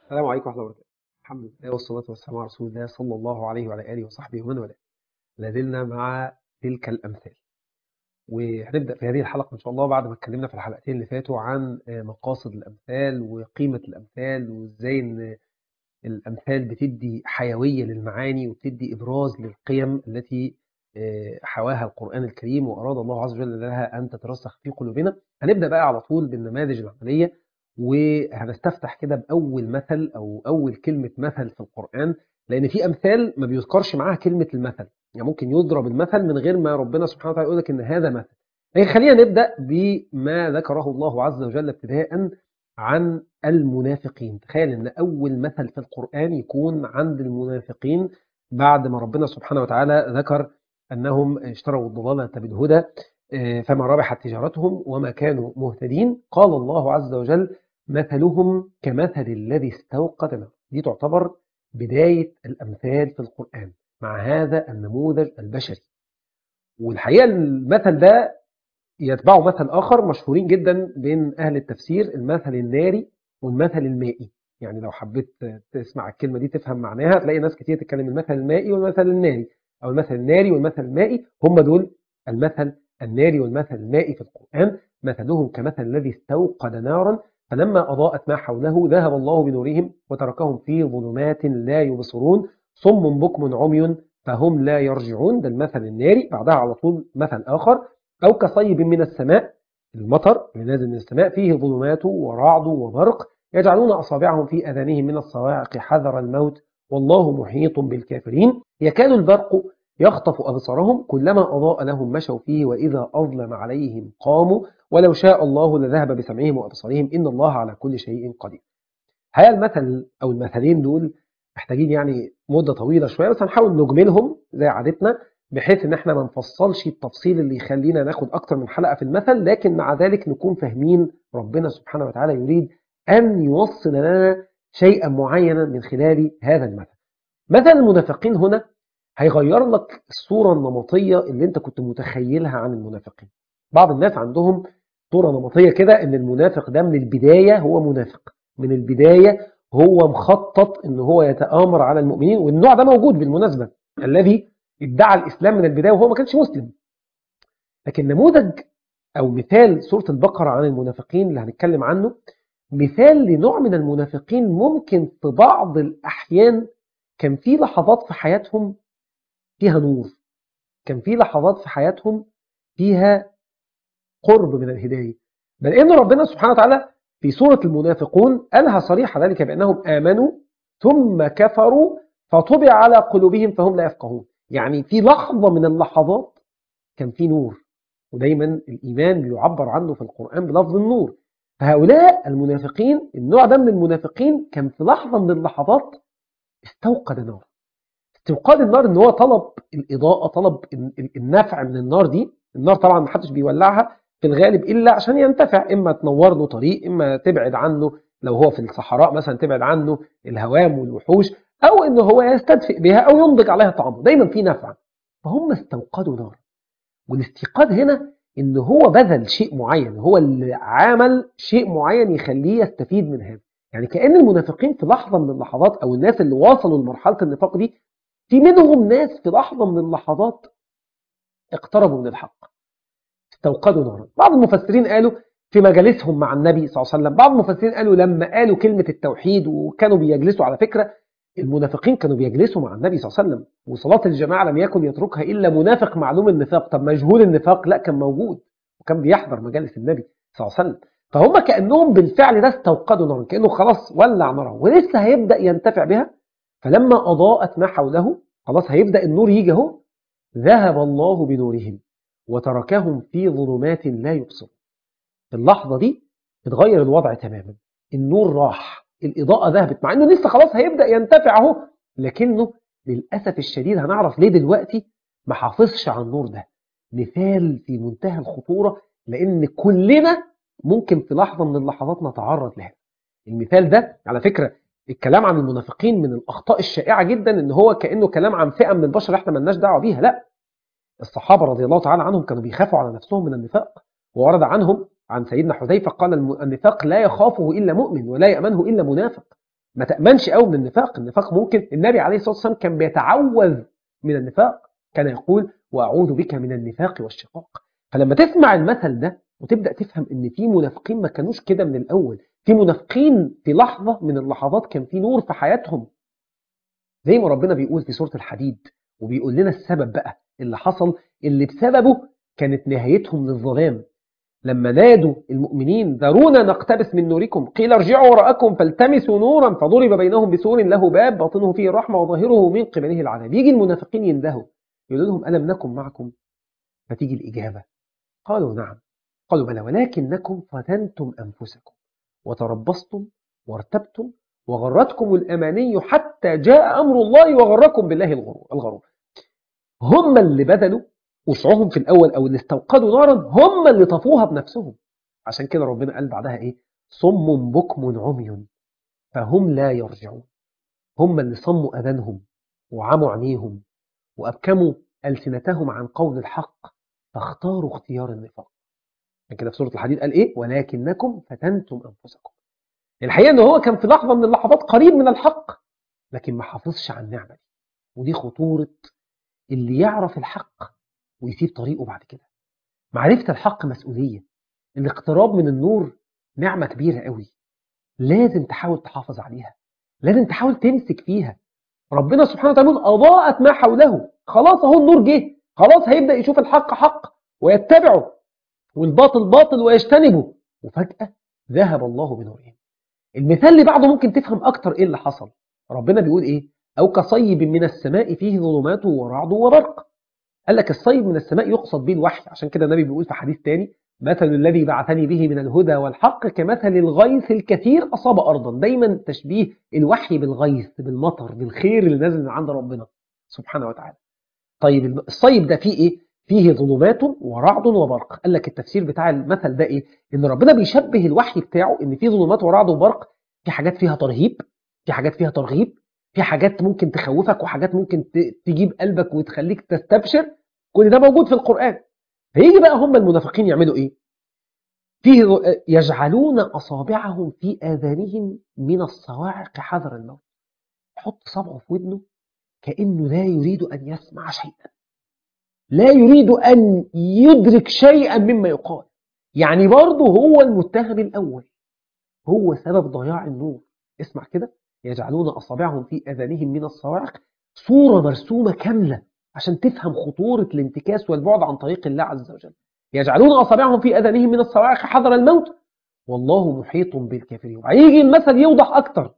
السلام عليكم ورحمة الله وبركاته الحمد لله والصلاة والسلام على رسول الله صلى الله عليه وعلى آله وصحبه ومن والاه لازلنا مع تلك الأمثال وهنبدأ في هذه الحلقة إن شاء الله بعد ما اتكلمنا في الحلقتين اللي فاتوا عن مقاصد الأمثال وقيمة الأمثال وإزاي إن الأمثال بتدي حيوية للمعاني وبتدي إبراز للقيم التي حواها القرآن الكريم وأراد الله عز وجل لها أن تترسخ في قلوبنا هنبدأ بقى على طول بالنماذج العملية وهنستفتح كده بأول مثل أو أول كلمة مثل في القرآن لأن في أمثال ما بيذكرش معاها كلمة المثل يعني ممكن يضرب المثل من غير ما ربنا سبحانه وتعالى يقول لك إن هذا مثل لكن خلينا نبدأ بما ذكره الله عز وجل ابتداء عن المنافقين تخيل أن أول مثل في القرآن يكون عند المنافقين بعد ما ربنا سبحانه وتعالى ذكر أنهم اشتروا الضلالة بالهدى فما ربحت تجارتهم وما كانوا مهتدين قال الله عز وجل مثلهم كمثل الذي استوقد نار دي تعتبر بداية الأمثال في القرآن مع هذا النموذج البشري والحقيقة المثل ده يتبعه مثل آخر مشهورين جدا بين أهل التفسير المثل الناري والمثل المائي يعني لو حبيت تسمع الكلمة دي تفهم معناها تلاقي ناس كتير تتكلم المثل المائي والمثل الناري أو المثل الناري والمثل المائي هم دول المثل الناري والمثل المائي في القرآن مثلهم كمثل الذي استوقد نارا فلما أضاءت ما حوله ذهب الله بنورهم وتركهم في ظلمات لا يبصرون صم بكم عمي فهم لا يرجعون ده المثل الناري بعدها على طول مثل آخر أو كصيب من السماء المطر اللي نازل من السماء فيه ظلمات ورعد وبرق يجعلون أصابعهم في أذانهم من الصواعق حذر الموت والله محيط بالكافرين يكاد البرق يخطف أبصارهم كلما أضاء لهم مشوا فيه وإذا أظلم عليهم قاموا ولو شاء الله لذهب بسمعهم وأبصارهم إن الله على كل شيء قدير هيا المثل أو المثلين دول محتاجين يعني مدة طويلة شوية بس هنحاول نجملهم زي عادتنا بحيث ان احنا ما نفصلش التفصيل اللي يخلينا ناخد اكتر من حلقة في المثل لكن مع ذلك نكون فاهمين ربنا سبحانه وتعالى يريد ان يوصل لنا شيئا معينا من خلال هذا المثل مثل المنافقين هنا هيغير لك الصورة النمطية اللي انت كنت متخيلها عن المنافقين بعض الناس عندهم صورة نمطية كده ان المنافق ده من البداية هو منافق من البداية هو مخطط ان هو يتآمر على المؤمنين والنوع ده موجود بالمناسبة الذي ادعى الإسلام من البداية وهو ما كانش مسلم لكن نموذج أو مثال سورة البقرة عن المنافقين اللي هنتكلم عنه مثال لنوع من المنافقين ممكن في بعض الأحيان كان في لحظات في حياتهم فيها نور كان في لحظات في حياتهم فيها قرب من الهداية بل إن ربنا سبحانه وتعالى في سورة المنافقون قالها صريحة ذلك بأنهم آمنوا ثم كفروا فطبع على قلوبهم فهم لا يفقهون يعني في لحظة من اللحظات كان في نور ودايما الإيمان بيعبر عنه في القرآن بلفظ النور فهؤلاء المنافقين النوع ده من المنافقين كان في لحظة من اللحظات استوقد نار استوقاد النار ان هو طلب الإضاءة طلب النفع من النار دي النار طبعا محدش بيولعها في الغالب إلا عشان ينتفع إما تنور له طريق إما تبعد عنه لو هو في الصحراء مثلا تبعد عنه الهوام والوحوش أو إن هو يستدفئ بها أو ينضج عليها طعامه دايما في نفع فهم استوقدوا نار والاستيقاظ هنا إن هو بذل شيء معين هو اللي عمل شيء معين يخليه يستفيد من هذا يعني كأن المنافقين في لحظة من اللحظات أو الناس اللي وصلوا لمرحلة النفاق دي في منهم ناس في لحظة من اللحظات اقتربوا من الحق استوقدوا نارا بعض المفسرين قالوا في مجالسهم مع النبي صلى الله عليه وسلم بعض المفسرين قالوا لما قالوا كلمة التوحيد وكانوا بيجلسوا على فكرة المنافقين كانوا بيجلسوا مع النبي صلى الله عليه وسلم وصلاة الجماعة لم يكن يتركها إلا منافق معلوم النفاق طب مجهول النفاق لا كان موجود وكان بيحضر مجالس النبي صلى الله عليه وسلم فهم كأنهم بالفعل ده استوقدوا نارا كأنه خلاص ولع نارا ولسه هيبدأ ينتفع بها فلما أضاءت ما حوله خلاص هيبدأ النور يجي اهو ذهب الله بنورهم وتركهم في ظلمات لا يبصرون في اللحظة دي اتغير الوضع تماما النور راح الإضاءة ذهبت مع أنه لسه خلاص هيبدأ ينتفع اهو لكنه للأسف الشديد هنعرف ليه دلوقتي ما حافظش على النور ده مثال في منتهى الخطورة لأن كلنا ممكن في لحظة من اللحظات نتعرض لها المثال ده على فكرة الكلام عن المنافقين من الأخطاء الشائعة جدا إن هو كأنه كلام عن فئة من البشر احنا ملناش دعوة بيها لا الصحابة رضي الله تعالى عنهم كانوا بيخافوا على نفسهم من النفاق وورد عنهم عن سيدنا حذيفة قال النفاق لا يخافه إلا مؤمن ولا يأمنه إلا منافق ما تأمنش قوي من النفاق النفاق ممكن النبي عليه الصلاة والسلام كان بيتعوذ من النفاق كان يقول وأعوذ بك من النفاق والشقاق فلما تسمع المثل ده وتبدأ تفهم ان في منافقين ما كانوش كده من الأول في منافقين في لحظة من اللحظات كان في نور في حياتهم زي ما ربنا بيقول في سورة الحديد وبيقول لنا السبب بقى اللي حصل اللي بسببه كانت نهايتهم للظلام لما نادوا المؤمنين ذرونا نقتبس من نوركم قيل ارجعوا وراءكم فالتمسوا نورا فضرب بينهم بسور له باب باطنه فيه الرحمة وظاهره من قبله العذاب يجي المنافقين يندهوا يقول لهم ألم نكن معكم فتيجي الإجابة قالوا نعم قالوا بلى ولكنكم فتنتم أنفسكم وتربصتم وارتبتم وغرتكم الأماني حتى جاء أمر الله وغركم بالله الغرور هم اللي بذلوا وسعهم في الأول أو اللي استوقدوا نارا هم اللي طفوها بنفسهم عشان كده ربنا قال بعدها إيه صم بكم عمي فهم لا يرجعون هم اللي صموا أذانهم وعموا عينيهم وأبكموا ألسنتهم عن قول الحق فاختاروا اختيار النفاق عشان كده في سورة الحديد قال إيه ولكنكم فتنتم أنفسكم الحقيقة إن هو كان في لحظة من اللحظات قريب من الحق لكن ما حافظش على النعمة دي ودي خطورة اللي يعرف الحق ويسيب طريقه بعد كده معرفة الحق مسؤولية الاقتراب من النور نعمة كبيرة قوي لازم تحاول تحافظ عليها لازم تحاول تمسك فيها ربنا سبحانه وتعالى أضاءت ما حوله خلاص اهو النور جه خلاص هيبدأ يشوف الحق حق ويتبعه والباطل باطل ويجتنبه وفجأة ذهب الله بنورهم المثال اللي بعده ممكن تفهم أكتر إيه اللي حصل ربنا بيقول إيه أو كصيب من السماء فيه ظلمات ورعد وبرق قال لك الصيب من السماء يقصد به الوحي عشان كده النبي بيقول في حديث تاني مثل الذي بعثني به من الهدى والحق كمثل الغيث الكثير أصاب أرضا دايما تشبيه الوحي بالغيث بالمطر بالخير اللي نازل من عند ربنا سبحانه وتعالى طيب الصيب ده فيه إيه؟ فيه ظلمات ورعد وبرق قال لك التفسير بتاع المثل ده إيه؟ إن ربنا بيشبه الوحي بتاعه إن فيه ظلمات ورعد وبرق في حاجات فيها ترهيب في حاجات فيها ترغيب في حاجات ممكن تخوفك وحاجات ممكن تجيب قلبك وتخليك تستبشر كل ده موجود في القرآن فيجي بقى هم المنافقين يعملوا ايه فيه يجعلون أصابعهم في آذانهم من الصواعق حذر الموت يحط صبعه في ودنه كأنه لا يريد أن يسمع شيئا لا يريد أن يدرك شيئا مما يقال يعني برضه هو المتهم الأول هو سبب ضياع النور اسمع كده يجعلون أصابعهم في أذانهم من الصواعق صورة مرسومة كاملة عشان تفهم خطورة الانتكاس والبعد عن طريق الله عز وجل يجعلون أصابعهم في أذانهم من الصواعق حذر الموت والله محيط بالكافرين وهيجي المثل يوضح أكتر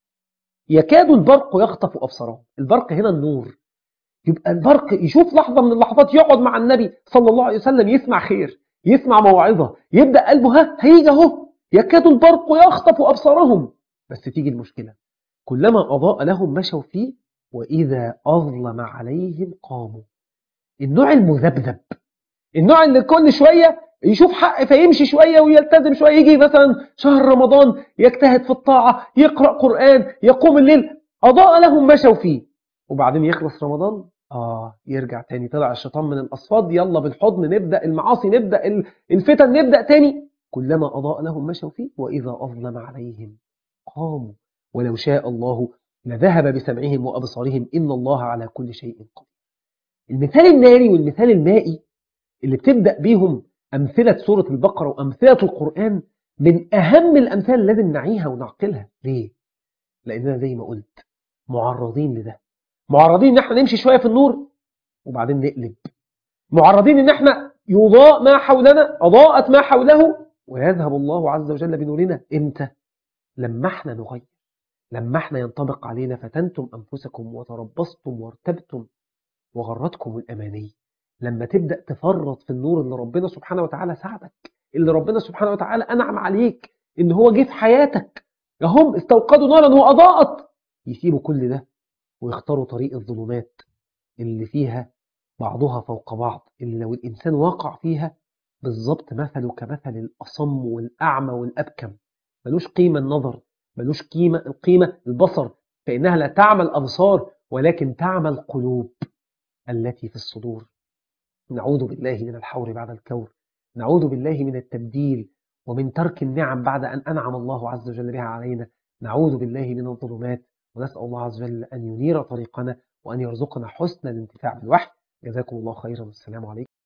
يكاد البرق يخطف أبصارهم البرق هنا النور يبقى البرق يشوف لحظة من اللحظات يقعد مع النبي صلى الله عليه وسلم يسمع خير يسمع موعظة يبدأ قلبه ها هيجي اهو يكاد البرق يخطف أبصارهم بس تيجي المشكلة كلما أضاء لهم مشوا فيه وإذا أظلم عليهم قاموا النوع المذبذب النوع اللي كل شوية يشوف حق فيمشي شوية ويلتزم شوية يجي مثلا شهر رمضان يجتهد في الطاعة يقرأ قرآن يقوم الليل أضاء لهم مشوا فيه وبعدين يخلص رمضان آه يرجع تاني طلع الشيطان من الأصفاد يلا بالحضن نبدأ المعاصي نبدأ الفتن نبدأ تاني كلما أضاء لهم مشوا فيه وإذا أظلم عليهم قاموا ولو شاء الله لذهب بسمعهم وأبصارهم إن الله على كل شيء قدير المثال الناري والمثال المائي اللي بتبدأ بيهم أمثلة سورة البقرة وأمثلة القرآن من أهم الأمثال اللي لازم نعيها ونعقلها ليه؟ لأننا زي ما قلت معرضين لده معرضين إن احنا نمشي شوية في النور وبعدين نقلب معرضين إن احنا يضاء ما حولنا أضاءت ما حوله ويذهب الله عز وجل بنورنا إمتى؟ لما احنا نغير لما احنا ينطبق علينا فتنتم أنفسكم وتربصتم وارتبتم وغرتكم الأماني لما تبدأ تفرط في النور اللي ربنا سبحانه وتعالى ساعدك اللي ربنا سبحانه وتعالى أنعم عليك إن هو جه في حياتك هم استوقدوا نارا وأضاءت يسيبوا كل ده ويختاروا طريق الظلمات اللي فيها بعضها فوق بعض اللي لو الإنسان واقع فيها بالظبط مثله كمثل الأصم والأعمى والأبكم ملوش قيمة النظر ملوش قيمة القيمة البصر فإنها لا تعمل أبصار ولكن تعمل قلوب التي في الصدور نعوذ بالله من الحور بعد الكور نعوذ بالله من التبديل ومن ترك النعم بعد أن أنعم الله عز وجل بها علينا نعوذ بالله من الظلمات ونسأل الله عز وجل أن ينير طريقنا وأن يرزقنا حسن الانتفاع بالوحي جزاكم الله خيرا والسلام عليكم